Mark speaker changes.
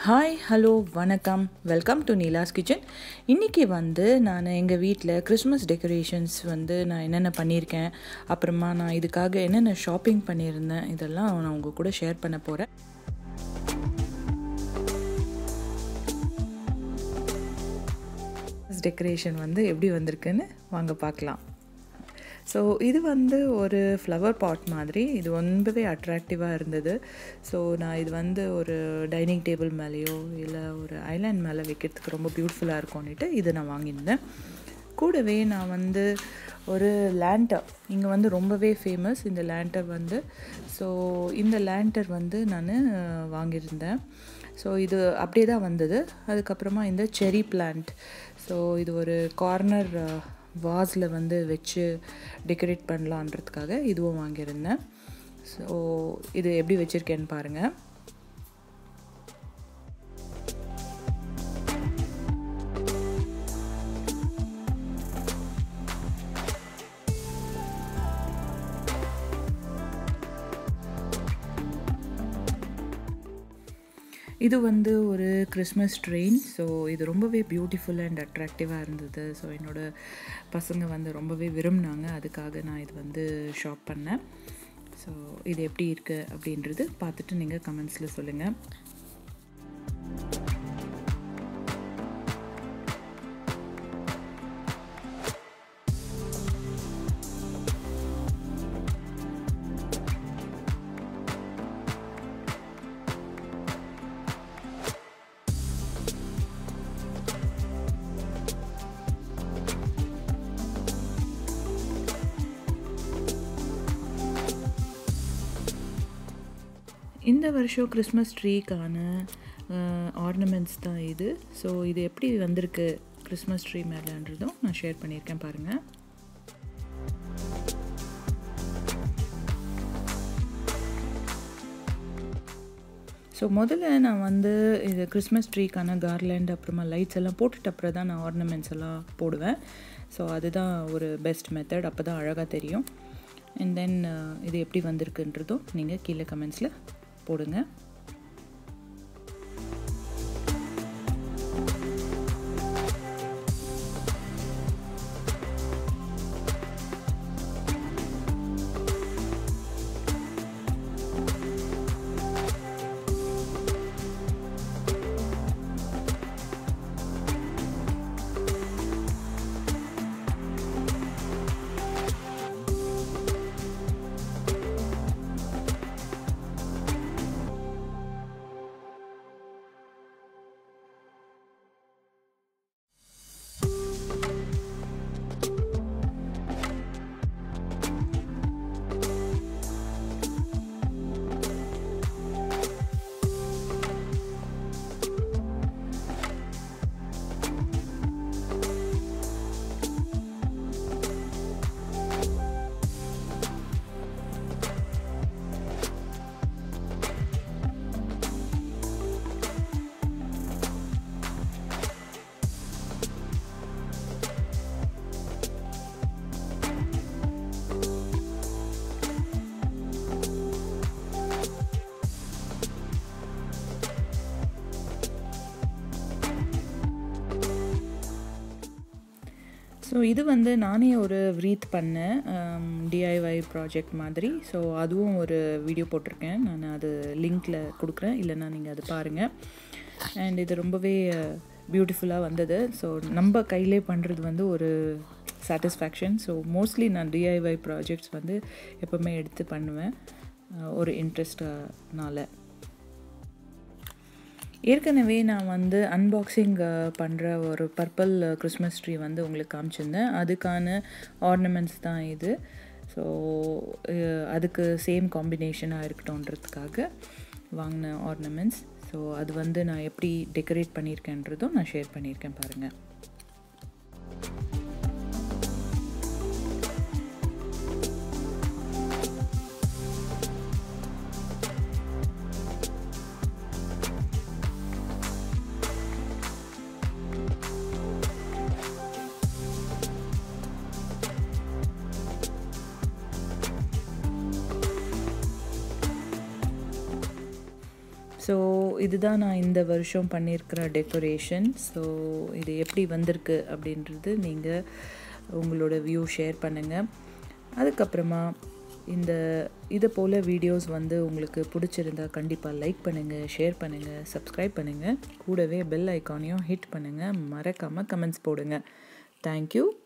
Speaker 1: hi hello வணக்கம் welcome to Neela's kitchen இன்றைக்கி வந்து நான் எங்கள் வீட்டில் கிறிஸ்மஸ் டெக்கரேஷன்ஸ் வந்து நான் என்னென்ன பண்ணியிருக்கேன் அப்புறமா நான் இதுக்காக என்னென்ன ஷாப்பிங் பண்ணியிருந்தேன் இதெல்லாம் நான் உங்கள் கூட ஷேர் பண்ண போகிறேன் டெக்கரேஷன் வந்து எப்படி வந்திருக்குன்னு வாங்க பார்க்கலாம் ஸோ இது வந்து ஒரு ஃப்ளவர் பாட் மாதிரி இது ரொம்பவே அட்ராக்டிவாக இருந்தது ஸோ நான் இது வந்து ஒரு டைனிங் டேபிள் மேலேயோ இல்லை ஒரு ஐலாண்ட் மேலே வைக்கிறதுக்கு ரொம்ப பியூட்டிஃபுல்லாக இருக்கும்னுட்டு இது நான் வாங்கியிருந்தேன் கூடவே நான் வந்து ஒரு லேண்டர் இங்கே வந்து ரொம்பவே ஃபேமஸ் இந்த லேண்டர் வந்து ஸோ இந்த லேண்டர் வந்து நான் வாங்கியிருந்தேன் ஸோ இது அப்படியே தான் வந்தது அதுக்கப்புறமா இந்த செரி பிளான்ட் ஸோ இது ஒரு கார்னர் வாஸில் வந்து வச்சு டெக்கரேட் பண்ணலான்றதுக்காக இதுவும் வாங்கியிருந்தேன் ஸோ இது எப்படி வச்சுருக்கேன்னு பாருங்கள் இது வந்து ஒரு கிறிஸ்மஸ் ட்ரெயின் ஸோ இது ரொம்பவே பியூட்டிஃபுல் அண்ட் அட்ராக்டிவாக இருந்தது ஸோ என்னோடய பசங்க வந்து ரொம்பவே விரும்பினாங்க அதுக்காக நான் இது வந்து ஷாப் பண்ணேன் ஸோ இது எப்படி இருக்குது அப்படின்றது பார்த்துட்டு நீங்கள் கமெண்ட்ஸில் சொல்லுங்கள் இந்த வருஷம் கிறிஸ்மஸ் ட்ரீக்கான ஆர்னமெண்ட்ஸ் தான் இது ஸோ இது எப்படி வந்திருக்கு கிறிஸ்மஸ் ட்ரீ மேலேன்றதும் நான் ஷேர் பண்ணியிருக்கேன் பாருங்கள் ஸோ முதல்ல நான் வந்து இது கிறிஸ்மஸ் ட்ரீக்கான கார்லேண்ட் அப்புறமா லைட்ஸ் எல்லாம் போட்டுட்டு அப்புறம் தான் நான் ஆர்னமெண்ட்ஸ் எல்லாம் போடுவேன் ஸோ அதுதான் ஒரு பெஸ்ட் மெத்தட் அப்போ தான் அழகாக தெரியும் அண்ட் தென் இது எப்படி வந்திருக்குன்றதும் நீங்கள் கீழே கமெண்ட்ஸில் போடுங்க ஸோ இது வந்து நானே ஒரு வ்ரீத் பண்ணேன் டிஐஒய் ப்ராஜெக்ட் மாதிரி ஸோ அதுவும் ஒரு வீடியோ போட்டிருக்கேன் நான் அது லிங்க்கில் கொடுக்குறேன் இல்லைன்னா நீங்கள் அது பாருங்கள் அண்ட் இது ரொம்பவே பியூட்டிஃபுல்லாக வந்தது ஸோ நம்ம கையிலே பண்ணுறது வந்து ஒரு சாட்டிஸ்ஃபேக்ஷன் ஸோ மோஸ்ட்லி நான் டிஐஒய் ப்ராஜெக்ட்ஸ் வந்து எப்போவுமே எடுத்து பண்ணுவேன் ஒரு இன்ட்ரெஸ்ட்னால ஏற்கனவே நான் வந்து அன்பாக்சிங் பண்ணுற ஒரு பர்பிள் கிறிஸ்மஸ் ட்ரீ வந்து உங்களுக்கு காமிச்சிருந்தேன் அதுக்கான ஆர்னமெண்ட்ஸ் தான் இது ஸோ அதுக்கு சேம் காம்பினேஷனாக இருக்கட்டும்ன்றதுக்காக வாங்கின ஆர்னமெண்ட்ஸ் ஸோ அது வந்து நான் எப்படி டெக்கரேட் பண்ணியிருக்கேன்றதும் நான் ஷேர் பண்ணியிருக்கேன் பாருங்கள் ஸோ இதுதான் நான் இந்த வருஷம் பண்ணியிருக்கிற டெக்கரேஷன் ஸோ இது எப்படி வந்திருக்கு அப்படின்றது நீங்கள் உங்களோட வியூ ஷேர் பண்ணுங்கள் அதுக்கப்புறமா இந்த இதை போல் வீடியோஸ் வந்து உங்களுக்கு பிடிச்சிருந்தா கண்டிப்பாக லைக் பண்ணுங்கள் ஷேர் பண்ணுங்கள் சப்ஸ்கிரைப் பண்ணுங்கள் கூடவே பெல் ஐக்கானையும் ஹிட் பண்ணுங்கள் மறக்காமல் கமெண்ட்ஸ் போடுங்க தேங்க்யூ